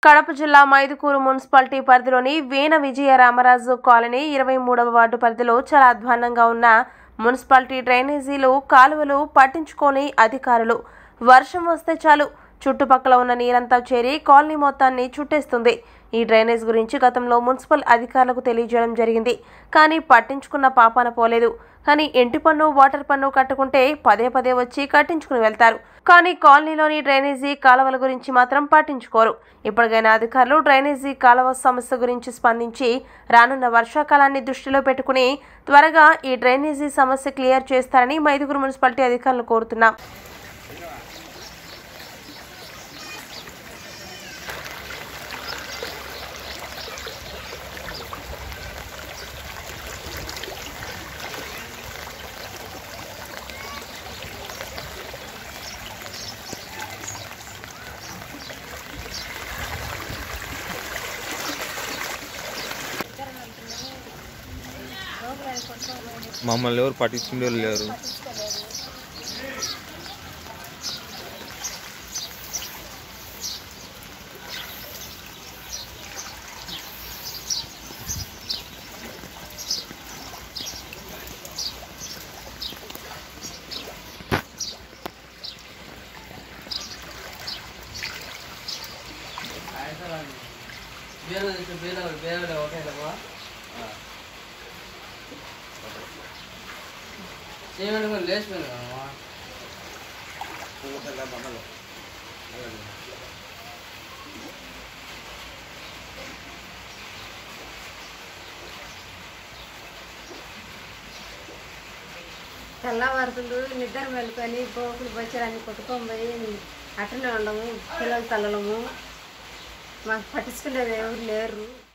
కడప జిల్లా మైదుకూరు మున్సిపాలిటీ పరిధిలోని వేన విజయ రామరాజు కాలనీ ఇరవై మూడవ వార్డు పరిధిలో చాలా అధ్వాన్నంగా ఉన్న మున్సిపాలిటీ డ్రైనేజీలు కాలువలు పట్టించుకోని అధికారులు వర్షం వస్తే చాలు చుట్టుపక్కల ఉన్న నీరంతా చేరి కాలనీ మొత్తాన్ని చుట్టేస్తుంది ఈ డ్రైనేజ్ గురించి గతంలో మున్సిపల్ అధికారులకు తెలియజేయడం జరిగింది కానీ పట్టించుకున్న పాపాన పోలేదు కానీ ఇంటి పన్ను వాటర్ పన్ను కట్టుకుంటే పదే పదే వచ్చి కట్టించుకుని వెళ్తారు కానీ కాలనీలోని డ్రైనేజీ కాలువల గురించి మాత్రం పట్టించుకోరు ఇప్పటికైనా అధికారులు డ్రైనేజీ కాలువ సమస్య గురించి స్పందించి రానున్న వర్షాకాలాన్ని దృష్టిలో పెట్టుకుని త్వరగా ఈ డ్రైనేజీ సమస్య క్లియర్ చేస్తారని మైదుగురు మున్సిపాలిటీ అధికారులు కోరుతున్నాం మమ్మల్ని ఎవరు పట్టించుకునే లేరు ಬೇರೆ ಬೇರೆ ಬೇರೆ ಓಕೆ ಅಲ್ಲವಾ చేయమని లేచిపోయాను కదమ్మా తెల్లవారుతుండు నిద్ర మెలుకొని పోకులు బొచ్చరాన్ని కొట్టుకొని పోయి అట్టనే ఉండము పిల్లలు తల్లలము మాకు పట్టించుకునేది ఎవరు లేరు